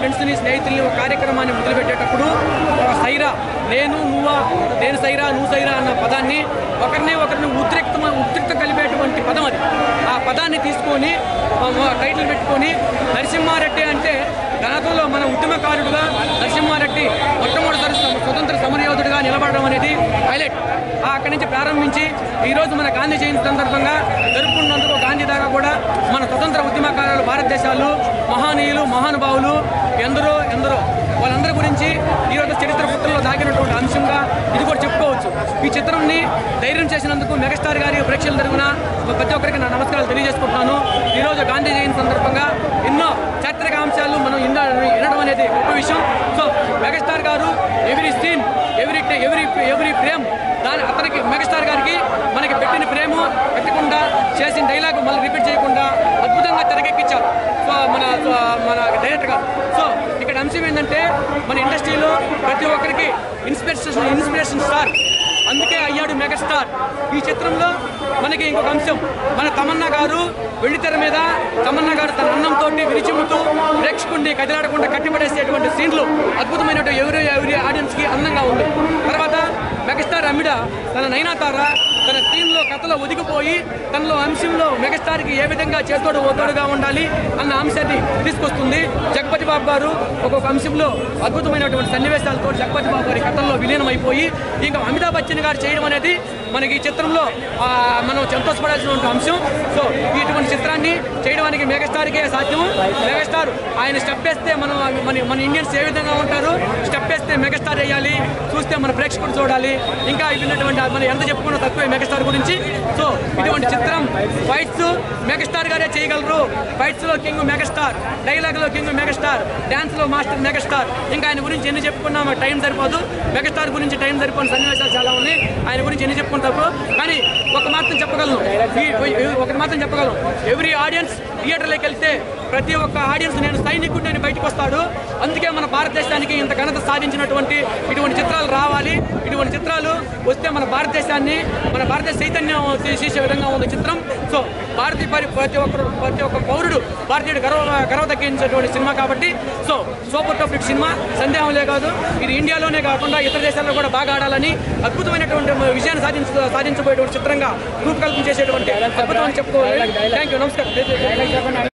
ఫ్రెండ్స్ని స్నేహితుల్ని ఒక కార్యక్రమాన్ని మొదలుపెట్టేటప్పుడు ఒక సైరా నేను నువ్వా నేను సైరా నువ్వు సైరా అన్న పదాన్ని ఒకరిని ఒకరిని ఉద్రిక్త ఉద్రిక్త కలిపేటువంటి పదం అది ఆ పదాన్ని తీసుకొని టైటిల్ పెట్టుకొని నరసింహారెడ్డి అంటే గణతంలో మన ఉద్యమకారుడుగా నరసింహారెడ్డి మొట్టమొదటిసారి స్వ- స్వతంత్ర సమరయోధుడిగా నిలబడడం అనేది హైలైట్ ఆ అక్కడి నుంచి ప్రారంభించి ఈరోజు మన గాంధీ జయంతి సందర్భంగా జరుపుకున్నందుకు గాంధీ దాకా కూడా మన స్వతంత్ర ఉద్యమకారులు భారతదేశాలు మహానీయులు మహానుభావులు ఎందరో ఎందరో వాళ్ళందరి గురించి ఈరోజు చరిత్ర పుస్తకంలో దాగినటువంటి అంశంగా ఇది కూడా చెప్పుకోవచ్చు ఈ చిత్రంని ధైర్యం చేసినందుకు మెగాస్టార్ గారి ప్రేక్షకుల తరఫున ప్రతి ఒక్కరికి నా నమస్కారాలు తెలియజేసుకుంటున్నాను ఈరోజు గాంధీ జయంతి సందర్భంగా ఎన్నో చారిత్రక అంశాలు మనం విన- వినడం అనేది గొప్ప విషయం సో మెగాస్టార్ గారు every scene every every every frame దాని అతనికి మెగాస్టార్ గారికి మనకి పెట్టిన ప్రేమ పెట్టకుండా చేసిన డైలాగ్ మళ్ళీ రిపీట్ చేయకుండా అద్భుతంగా తెరకెక్కించారు సో మన సో మన డైరెక్టర్ గారు సో ఇక్కడ అంశం ఏంటంటే మన ఇండస్ట్రీలో ప్రతి ఒక్కరికి ఇన్స్పిరేషన్ ఇన్స్పిరేషన్ స్టార్ అందుకే అయ్యాడు మెగాస్టార్ ఈ చిత్రంలో మనకి ఇంకొక అంశం మన తమన్నా గారు వెండితెర మీద తమన్నా గారు తన అన్నంతో విరిచిమ్ముతూ ప్రేక్షకుడిని కదిలాడకుండా కట్టిపడేసేటువంటి సీన్లు అద్భుతమైనటువంటి ఎవరి ఎవరి ఆడియన్స్ కి అందంగా ఉంది తర్వాత మెగాస్టార్ అమ్మిడ తన నైనాతార తన సీన్లో కథలో ఒదిగిపోయి తనలో అంశంలో మెగాస్టార్కి ఏ విధంగా చేతోడు ఓతోడుగా ఉండాలి అన్న అంశాన్ని తీసుకొస్తుంది జగపతి బాబు గారు ఒక్కొక్క అంశంలో అద్భుతమైనటువంటి సన్నివేశాలతో జగపతి బాబు గారి కథల్లో విలీనం అయిపోయి ఇంకా అమితాబ్ బచ్చన్ గారు చేయడం అనేది మనకి ఈ చిత్రంలో ఆ, మనం సంతోషపడాల్సిన అంశం సో ఇటువంటి చిత్రాన్ని చేయడానికి మెగాస్టార్కే సాధ్యం మెగాస్టార్ ఆయన స్టెప్ వేస్తే మనం మన మన ఇండియన్స్ ఏ విధంగా ఉంటారు స్టెప్ వేస్తే మెగాస్టార్ వేయాలి చూస్తే మన ప్రేక్షకుడు చూడాలి ఇంకా ఇటువంటి మనం ఎంత చెప్పుకున్నా తక్కువే మెగాస్టార్ గురించి సో ఇటువంటి చిత్రం ఫైట్స్ మెగాస్టార్ గారే చేయగలరు ఫైట్స్ లో కింగ్ మెగాస్టార్ డైలాగ్ లో కింగ్ మెగాస్టార్ డాన్స్ లో మాస్టర్ మెగాస్టార్ ఇంకా ఆయన గురించి ఎన్ని చెప్పుకున్నా మాకు టైం సరిపోదు మెగాస్టార్ గురించి టైం సరిపోని సన్నివేశాలు చాలా ఉన్నాయి ఆయన గురించి ఎన్ని చెప్పుకుంటారు కానీ ఒక మాత్రం చెప్పగలను ఈ- ఈ- ఒకటి మాత్రం చెప్పగలను ఎవ్రీ ఆడియన్స్ థియేటర్లోకి వెళ్తే ప్రతి ఒక్క ఆడియన్స్ నేను సైనికుడిని అని బయటకు వస్తాడు అందుకే మన భారతదేశానికి ఇంత ఘనత సాధించినటువంటి ఇటువంటి చిత్రాలు రావాలి ఇటువంటి చిత్రాలు వస్తే మన భారతదేశాన్ని మన భారతదేశ చైతన్యం తీసే విధంగా ఉంది చిత్రం సో భారతీయ పరి ప్రతి ఒక్కరు ప్రతి ఒక్క పౌరుడు భారతీయుడు గర్వ గర్వ తగ్గించేటువంటి సినిమా కాబట్టి so super top hit cinema సందేహంలే కాదు ఇది ఇండియాలోనే కాకుండా ఇతర దేశాల్లో కూడా బాగా ఆడాలని అద్భుతమైనటువంటి విజయాన్ని సాధించ సాధించబోయేటువంటి చిత్రంగా రూపకల్పన చేసేటువంటి అద్భుతం అని చెప్పుకోవాలి థ్యాంక్ యూ నమస్కారం